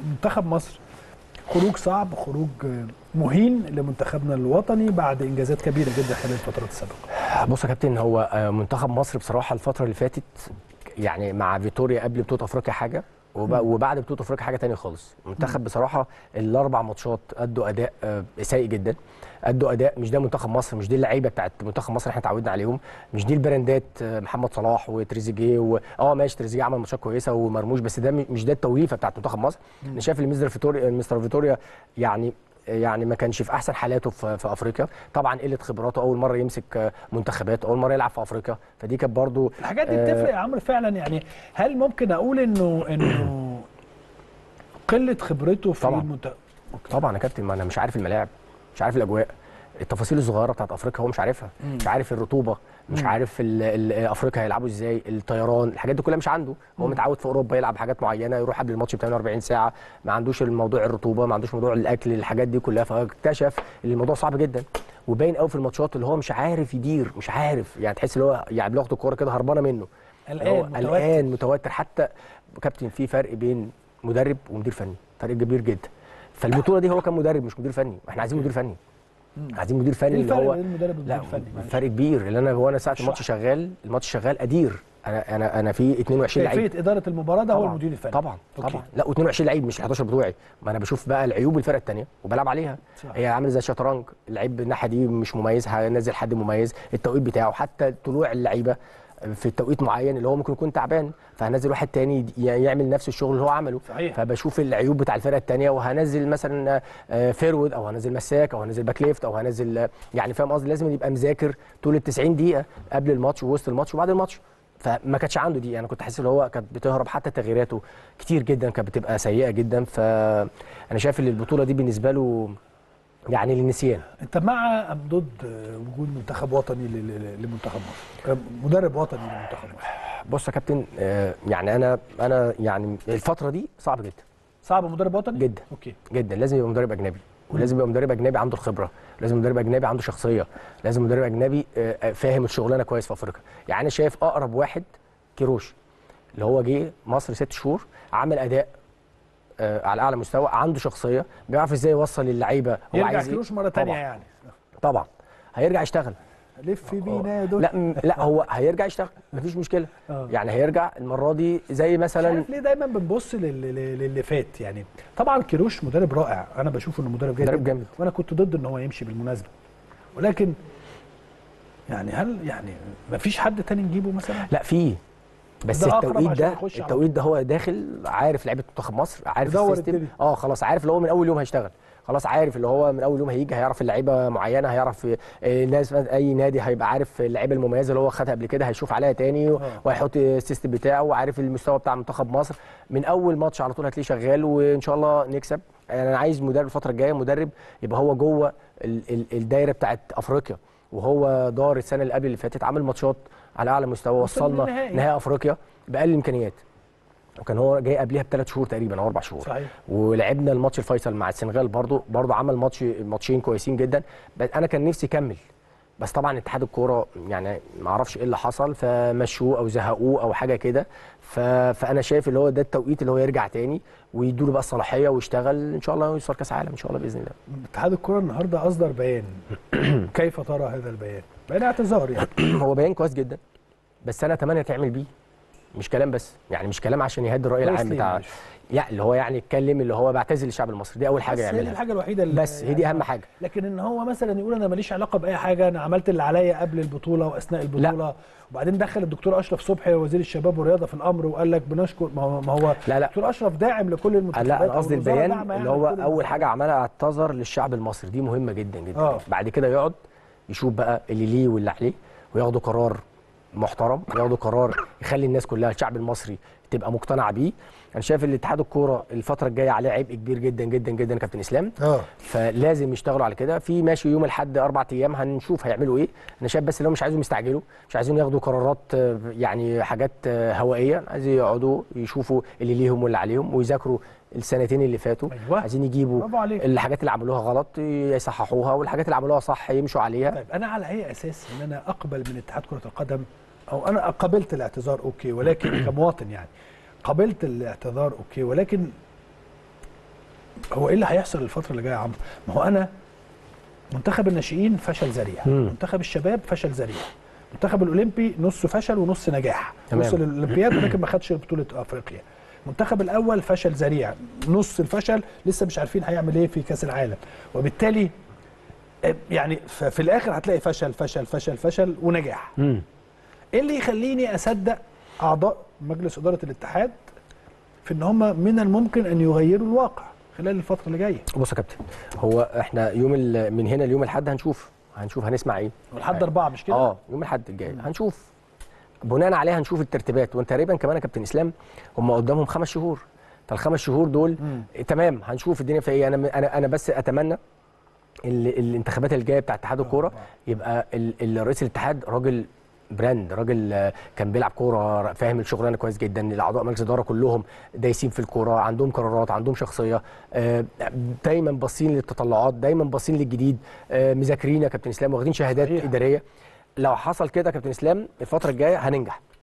منتخب مصر خروج صعب خروج آه، مهين لمنتخبنا الوطني بعد انجازات كبيره جدا خلال الفترات السابقه بص يا كابتن هو آه، منتخب مصر بصراحه الفتره اللي فاتت يعني مع فيتوريا قبل بطوله افريقيا حاجه وب- وبعد بطوله افريقيا حاجه تانية خالص المنتخب بصراحه الاربع ماتشات ادوا اداء آه، سيء جدا ادوا اداء مش ده منتخب مصر مش دي اللعيبه بتاعت منتخب مصر احنا اتعودنا عليهم مش دي البراندات آه، محمد صلاح وتريزيجيه و... اه ماشي تريزيجيه عمل ماتشات كويسه ومرموش بس ده م- مش ده التوليفه بتاعت منتخب مصر انا شايف ان مستر فيتوريا مستر فيتوريا يعني يعني ما كانش في احسن حالاته في, في افريقيا طبعا قله خبراته اول مره يمسك آه، منتخبات اول مره يلعب في افريقيا فدي كانت برضو الحاجات دي آه، بتفرق يا عمرو فعلا يعني هل ممكن اقول انه انه قله خبرته في طبعاً. المنتخب طبعا يا كابتن ما انا مش عارف الملاعب مش عارف الاجواء التفاصيل الصغيره بتاعت افريقيا هو مش عارفها مش عارف الرطوبه مش عارف ال ال افريقيا هيلعبوا ازاي الطيران الحاجات دي كلها مش عنده هو متعود في اوروبا يلعب حاجات معينه يروح قبل الماتش ب 48 ساعه ما عندوش الموضوع الرطوبه ما عندوش موضوع الاكل الحاجات دي كلها فاكتشف ان الموضوع صعب جدا وباين قوي في الماتشات اللي هو مش عارف يدير مش عارف يعني تحس ان هو يعني بياخد الكوره كده هربانه منه اللي هو قلقان متوتر قلقان متوتر حتى كابتن في فرق بين مدرب ومدير فني فرق كبير جدا فالبطوله دي هو كان مدرب مش مدير فني احنا عايزين مدير فني عايزين مدير فني ايه اللي الفرق هو بين المدرب والمدير لا الفني معلش؟ فرق كبير لان انا وانا ساعه الماتش اشرح. شغال الماتش شغال ادير انا انا انا في 22 لعيب كيفيه اداره المباراه ده هو طبعاً، المدير الفني طبعا أوكي. طبعا لا و22 لعيب مش ال 11 بتوعي ما انا بشوف بقى العيوب الفرقه الثانيه وبلعب عليها صح. هي عامله زي الشطرنج اللعيب الناحيه دي مش مميز هنزل حد مميز التوقيت بتاعه حتى طلوع اللعيبه في توقيت معين اللي هو ممكن يكون تعبان فهنزل واحد تاني ي- يعمل نفس الشغل اللي هو عمله صحيح. فبشوف العيوب بتاع الفرقه الثانيه وهنزل مثلا آه، فيرود او هنزل مساك او هنزل باك ليفت او هنزل آه، يعني فاهم قصدي لازم يبقى مذاكر طول ال 90 دقيقه قبل الماتش ووسط الماتش وبعد الماتش فما كانتش عنده دي انا كنت حاسس ان هو كانت بتهرب حتى تغييراته كتير جدا كانت بتبقى سيئه جدا فانا شايف ان البطوله دي بالنسبه له يعني للنسيان انت مع ام ضد آه، وجود منتخب وطني ل- ل- لمنتخب مصر آه، مدرب وطني لمنتخب مصر بص يا كابتن آه، يعني انا انا يعني الفتره دي صعب جدا صعب مدرب وطني جدا. اوكي جدا لازم يبقى مدرب اجنبي ولازم يبقى مدرب اجنبي عنده الخبره لازم مدرب اجنبي عنده شخصيه لازم مدرب اجنبي آه، آه، فاهم الشغلانه كويس في افريقيا يعني انا شايف اقرب واحد كيروش اللي هو جه مصر ست شهور عمل اداء آه، على اعلى مستوى عنده شخصيه بيعرف ازاي يوصل للعيبه هو يرجع عايز كيروش ايه مره ثانيه طبعا يعني طبعا هيرجع يشتغل لف بينا يا دول لا م- لا هو هيرجع يشتغل مفيش مشكله آه. يعني هيرجع المره دي زي مش مثلا عارف ليه دايما بنبص لل- لل- للي فات يعني طبعا كيروش مدرب رائع انا بشوف انه مدرب جيد مدرب جداً، جامد. وانا كنت ضد ان هو يمشي بالمناسبه ولكن يعني هل يعني ما فيش حد تاني نجيبه مثلا لا في بس ده أقرب التوقيت عشان ده يخش على التوقيت ده هو داخل عارف لعيبه منتخب مصر عارف يدور السيستم الدنيا. اه خلاص عارف اللي هو من اول يوم هيشتغل خلاص عارف اللي هو من اول يوم هيجي هيعرف اللعيبه معينه هيعرف آه، ناس اي نادي هيبقى عارف اللعيبه المميزه اللي هو خدها قبل كده هيشوف عليها تاني آه. وهيحط السيستم بتاعه وعارف المستوى بتاع منتخب مصر من اول ماتش على طول هتلاقيه شغال وان شاء الله نكسب يعني انا عايز مدرب الفتره الجايه مدرب يبقى هو جوه ال- ال- الدايره بتاعت افريقيا وهو دار السنه اللي قبل اللي فاتت عمل ماتشات على اعلى مستوى وصل وصلنا للنهائي. نهائي افريقيا باقل الامكانيات وكان هو جاي قبلها بثلاث شهور تقريبا او اربع شهور صحيح. ولعبنا الماتش الفيصل مع السنغال برضو برضو عمل ماتش ماتشين كويسين جدا بس انا كان نفسي يكمل بس طبعا اتحاد الكوره يعني ما اعرفش ايه اللي حصل فمشوه او زهقوه او حاجه كده ف... فانا شايف اللي هو ده التوقيت اللي هو يرجع تاني ويدوا له بقى الصلاحيه ويشتغل ان شاء الله ويوصل كاس عالم ان شاء الله باذن الله اتحاد الكره النهارده اصدر بيان كيف ترى هذا البيان بيان اعتذار يعني هو بيان كويس جدا بس انا اتمنى تعمل بيه مش كلام بس يعني مش كلام عشان يهدي الراي كويس العام ليه بتاع معلش؟ يعني اللي هو يعني يتكلم اللي هو بعتذر للشعب المصري دي اول حاجه بس هي دي يعملها الحاجه الوحيده اللي بس هي دي اهم حاجه لكن ان هو مثلا يقول انا ماليش علاقه باي حاجه انا عملت اللي عليا قبل البطوله واثناء البطوله وبعدين دخل الدكتور اشرف صبحي وزير الشباب والرياضه في الامر وقال لك بنشكر ما هو, ما هو لا لا الدكتور اشرف داعم لكل المنتخبات لا انا قصدي والوزارة البيان داعمة اللي يعني هو لكل اول حاجه عملها اعتذر للشعب المصري دي مهمه جدا جدا آه. بعد كده يقعد يشوف بقى اللي ليه واللي عليه وياخدوا قرار محترم ياخدوا قرار يخلي الناس كلها الشعب المصري تبقى مقتنعه بيه انا شايف ان اتحاد الكوره الفتره الجايه عليه عبء كبير جدا جدا جدا يا كابتن اسلام اه فلازم يشتغلوا على كده في ماشي يوم الاحد اربع ايام هنشوف هيعملوا ايه انا شايف بس اللي هم مش عايزهم يستعجلوا مش عايزين ياخدوا قرارات آه، يعني حاجات آه، هوائيه عايزين يقعدوا يشوفوا اللي ليهم واللي عليهم ويذاكروا السنتين اللي فاتوا أيوة. عايزين يجيبوا برافو عليك. الحاجات اللي عملوها غلط يصححوها والحاجات اللي عملوها صح يمشوا عليها طيب انا على اي اساس ان انا اقبل من اتحاد كره القدم او انا قبلت الاعتذار اوكي ولكن كمواطن يعني قبلت الاعتذار اوكي ولكن هو ايه اللي هيحصل الفتره اللي جايه يا عمرو ما هو انا منتخب الناشئين فشل ذريع منتخب الشباب فشل ذريع المنتخب الاولمبي نص فشل ونص نجاح تمام. وصل الاولمبياد ولكن ما خدش بطوله افريقيا المنتخب الاول فشل ذريع نص الفشل لسه مش عارفين هيعمل ايه في كاس العالم وبالتالي آه، يعني ف- في الاخر هتلاقي فشل فشل فشل فشل ونجاح مم. ايه اللي يخليني اصدق اعضاء مجلس اداره الاتحاد في ان هم من الممكن ان يغيروا الواقع خلال الفتره اللي جايه بص يا كابتن هو احنا يوم ال- من هنا ليوم الاحد هنشوف هنشوف هنسمع ايه ولحد اربعه مش كده؟ اه يوم الاحد الجاي هنشوف بناء عليها هنشوف الترتيبات وتقريبا كمان يا كابتن اسلام هم قدامهم خمس شهور فالخمس شهور دول تمام هنشوف الدنيا في ايه انا انا انا بس اتمنى ال- الانتخابات الجايه بتاع اتحاد الكوره يبقى ال- ال- رئيس الاتحاد راجل براند راجل آه، كان بيلعب كوره فاهم الشغلانه كويس جدا الاعضاء مجلس الاداره كلهم دايسين في الكوره عندهم قرارات عندهم شخصيه آه، دايما باصين للتطلعات دايما باصين للجديد آه، مذاكرين يا كابتن اسلام واخدين شهادات صحيح. اداريه لو حصل كده يا كابتن اسلام الفتره الجايه هننجح